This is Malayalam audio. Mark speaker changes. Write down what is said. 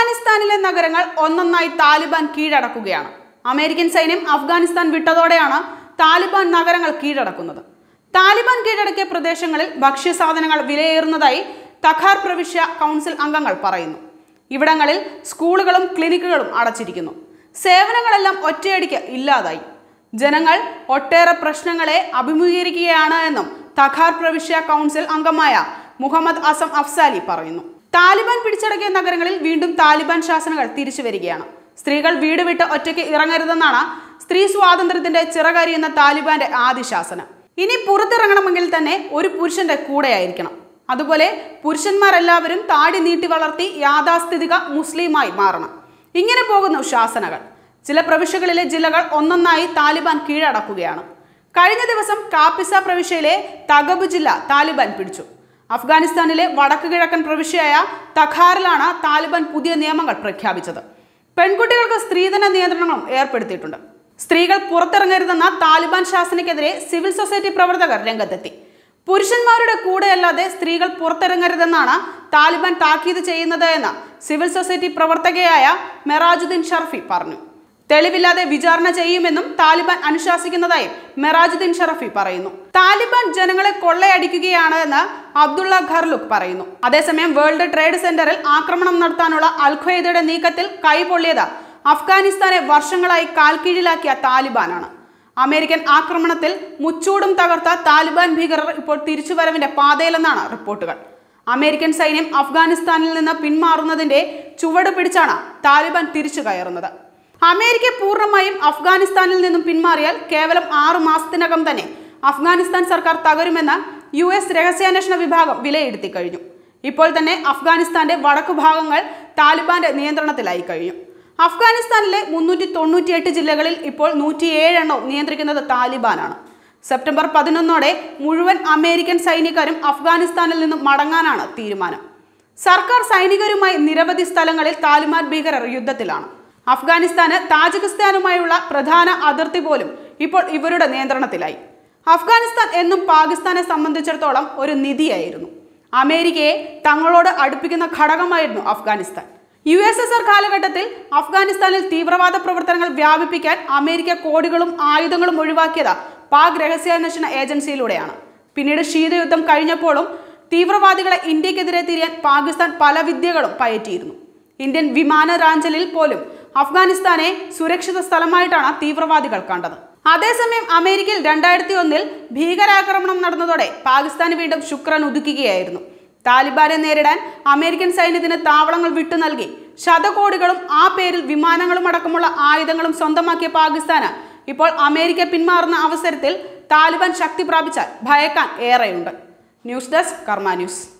Speaker 1: അഫ്ഗാനിസ്ഥാനിലെ നഗരങ്ങൾ ഒന്നൊന്നായി താലിബാൻ കീഴടക്കുകയാണ് അമേരിക്കൻ സൈന്യം അഫ്ഗാനിസ്ഥാൻ വിട്ടതോടെയാണ് താലിബാൻ നഗരങ്ങൾ കീഴടക്കുന്നത് താലിബാൻ കീഴടക്കിയ പ്രദേശങ്ങളിൽ ഭക്ഷ്യസാധനങ്ങൾ വിലയേറുന്നതായി തഖാർ പ്രവിശ്യ കൗൺസിൽ അംഗങ്ങൾ പറയുന്നു ഇവിടങ്ങളിൽ സ്കൂളുകളും ക്ലിനിക്കുകളും അടച്ചിരിക്കുന്നു സേവനങ്ങളെല്ലാം ഒറ്റയടിക്ക് ഇല്ലാതായി ജനങ്ങൾ ഒട്ടേറെ പ്രശ്നങ്ങളെ അഭിമുഖീകരിക്കുകയാണ് എന്നും തഖാർ പ്രവിശ്യ കൗൺസിൽ അംഗമായ മുഹമ്മദ് അസം അഫ്സാലി പറയുന്നു താലിബാൻ പിടിച്ചടക്കിയ നഗരങ്ങളിൽ വീണ്ടും താലിബാൻ ശാസനകൾ തിരിച്ചു വരികയാണ് സ്ത്രീകൾ വീട് വിട്ട് ഒറ്റയ്ക്ക് ഇറങ്ങരുതെന്നാണ് സ്ത്രീ സ്വാതന്ത്ര്യത്തിന്റെ ചിറകാരി എന്ന താലിബാന്റെ ആദ്യ ശാസനം ഇനി പുറത്തിറങ്ങണമെങ്കിൽ തന്നെ ഒരു പുരുഷന്റെ കൂടെയായിരിക്കണം അതുപോലെ പുരുഷന്മാരെല്ലാവരും താടി നീട്ടി വളർത്തി യാഥാസ്ഥിതിക മുസ്ലിമായി മാറണം ഇങ്ങനെ പോകുന്നു ശാസനകൾ ചില പ്രവിശ്യകളിലെ ജില്ലകൾ ഒന്നൊന്നായി താലിബാൻ കീഴടക്കുകയാണ് കഴിഞ്ഞ ദിവസം കാപ്പിസ പ്രവിശ്യയിലെ തഗബ് ജില്ല താലിബാൻ പിടിച്ചു അഫ്ഗാനിസ്ഥാനിലെ വടക്ക് കിഴക്കൻ പ്രവിശ്യയായ തഖാറിലാണ് താലിബാൻ പുതിയ നിയമങ്ങൾ പ്രഖ്യാപിച്ചത് പെൺകുട്ടികൾക്ക് സ്ത്രീധന നിയന്ത്രണങ്ങളും ഏർപ്പെടുത്തിയിട്ടുണ്ട് സ്ത്രീകൾ പുറത്തിറങ്ങരുതെന്ന താലിബാൻ ശാസനയ്ക്കെതിരെ സിവിൽ സൊസൈറ്റി പ്രവർത്തകർ രംഗത്തെത്തി പുരുഷന്മാരുടെ കൂടെയല്ലാതെ സ്ത്രീകൾ പുറത്തിറങ്ങരുതെന്നാണ് താലിബാൻ താക്കീത് ചെയ്യുന്നത് എന്ന് സിവിൽ സൊസൈറ്റി പ്രവർത്തകയായ മെറാജുദ്ദീൻ ഷർഫി പറഞ്ഞു തെളിവില്ലാതെ വിചാരണ ചെയ്യുമെന്നും താലിബാൻ അനുശാസിക്കുന്നതായും മെറാജുദ്ദീൻ ഷറഫി പറയുന്നു താലിബാൻ ജനങ്ങളെ കൊള്ളയടിക്കുകയാണ് എന്ന് അബ്ദുള്ള ഖർലുഖ് പറയുന്നു അതേസമയം വേൾഡ് ട്രേഡ് സെന്ററിൽ ആക്രമണം നടത്താനുള്ള അൽഖ്വയ്ദയുടെ നീക്കത്തിൽ കൈപൊള്ളിയത് അഫ്ഗാനിസ്ഥാനെ വർഷങ്ങളായി കാൽക്കീഴിലാക്കിയ താലിബാനാണ് അമേരിക്കൻ ആക്രമണത്തിൽ മുച്ചൂടും തകർത്ത താലിബാൻ ഭീകരർ ഇപ്പോൾ തിരിച്ചുവരവിന്റെ പാതയിലെന്നാണ് റിപ്പോർട്ടുകൾ അമേരിക്കൻ സൈന്യം അഫ്ഗാനിസ്ഥാനിൽ നിന്ന് പിന്മാറുന്നതിന്റെ ചുവട് പിടിച്ചാണ് താലിബാൻ തിരിച്ചു കയറുന്നത് അമേരിക്ക പൂർണ്ണമായും അഫ്ഗാനിസ്ഥാനിൽ നിന്നും പിന്മാറിയാൽ കേവലം ആറു മാസത്തിനകം തന്നെ അഫ്ഗാനിസ്ഥാൻ സർക്കാർ തകരുമെന്ന് യു എസ് രഹസ്യാന്വേഷണ വിഭാഗം വിലയിരുത്തി കഴിഞ്ഞു ഇപ്പോൾ തന്നെ അഫ്ഗാനിസ്ഥാന്റെ വടക്കു ഭാഗങ്ങൾ താലിബാന്റെ നിയന്ത്രണത്തിലായി കഴിഞ്ഞു അഫ്ഗാനിസ്ഥാനിലെ മുന്നൂറ്റി തൊണ്ണൂറ്റിയെട്ട് ജില്ലകളിൽ ഇപ്പോൾ നൂറ്റിയേഴ് എണ്ണവും നിയന്ത്രിക്കുന്നത് താലിബാനാണ് സെപ്റ്റംബർ പതിനൊന്നോടെ മുഴുവൻ അമേരിക്കൻ സൈനികരും അഫ്ഗാനിസ്ഥാനിൽ നിന്നും മടങ്ങാനാണ് തീരുമാനം സർക്കാർ സൈനികരുമായി നിരവധി സ്ഥലങ്ങളിൽ താലിബാൻ ഭീകരർ യുദ്ധത്തിലാണ് അഫ്ഗാനിസ്ഥാന് താജിക്കിസ്ഥാനുമായുള്ള പ്രധാന അതിർത്തി പോലും ഇപ്പോൾ ഇവരുടെ നിയന്ത്രണത്തിലായി അഫ്ഗാനിസ്ഥാൻ എന്നും പാകിസ്ഥാനെ സംബന്ധിച്ചിടത്തോളം ഒരു നിധിയായിരുന്നു അമേരിക്കയെ തങ്ങളോട് അടുപ്പിക്കുന്ന ഘടകമായിരുന്നു Afghanistan U S S R കാലഘട്ടത്തിൽ അഫ്ഗാനിസ്ഥാനിൽ തീവ്രവാദ പ്രവർത്തനങ്ങൾ വ്യാപിപ്പിക്കാൻ അമേരിക്ക കോടികളും ആയുധങ്ങളും ഒഴിവാക്കിയത് പാക് രഹസ്യാന്വേഷണ ഏജൻസിയിലൂടെയാണ് പിന്നീട് ശീതയുദ്ധം കഴിഞ്ഞപ്പോഴും തീവ്രവാദികളെ ഇന്ത്യക്കെതിരെ തിരിയാൻ പാകിസ്ഥാൻ പല വിദ്യകളും പയറ്റിയിരുന്നു ഇന്ത്യൻ വിമാന റാഞ്ചലിൽ പോലും അഫ്ഗാനിസ്ഥാനെ സുരക്ഷിത സ്ഥലമായിട്ടാണ് തീവ്രവാദികൾ കണ്ടത് അതേസമയം അമേരിക്കയിൽ രണ്ടായിരത്തി ഒന്നിൽ ഭീകരാക്രമണം നടന്നതോടെ പാകിസ്ഥാന് വീണ്ടും ശുക്രൻ ഉദിക്കുകയായിരുന്നു താലിബാനെ നേരിടാൻ അമേരിക്കൻ സൈന്യത്തിന് താവളങ്ങൾ വിട്ടു നൽകി ശതകോടികളും ആ പേരിൽ വിമാനങ്ങളും അടക്കമുള്ള ആയുധങ്ങളും സ്വന്തമാക്കിയ പാകിസ്ഥാന് ഇപ്പോൾ അമേരിക്ക പിന്മാറുന്ന അവസരത്തിൽ താലിബാൻ ശക്തി പ്രാപിച്ചാൽ ഭയക്കാൻ ഏറെയുണ്ട് ന്യൂസ് ഡെസ്ക് കർമ്മ ന്യൂസ്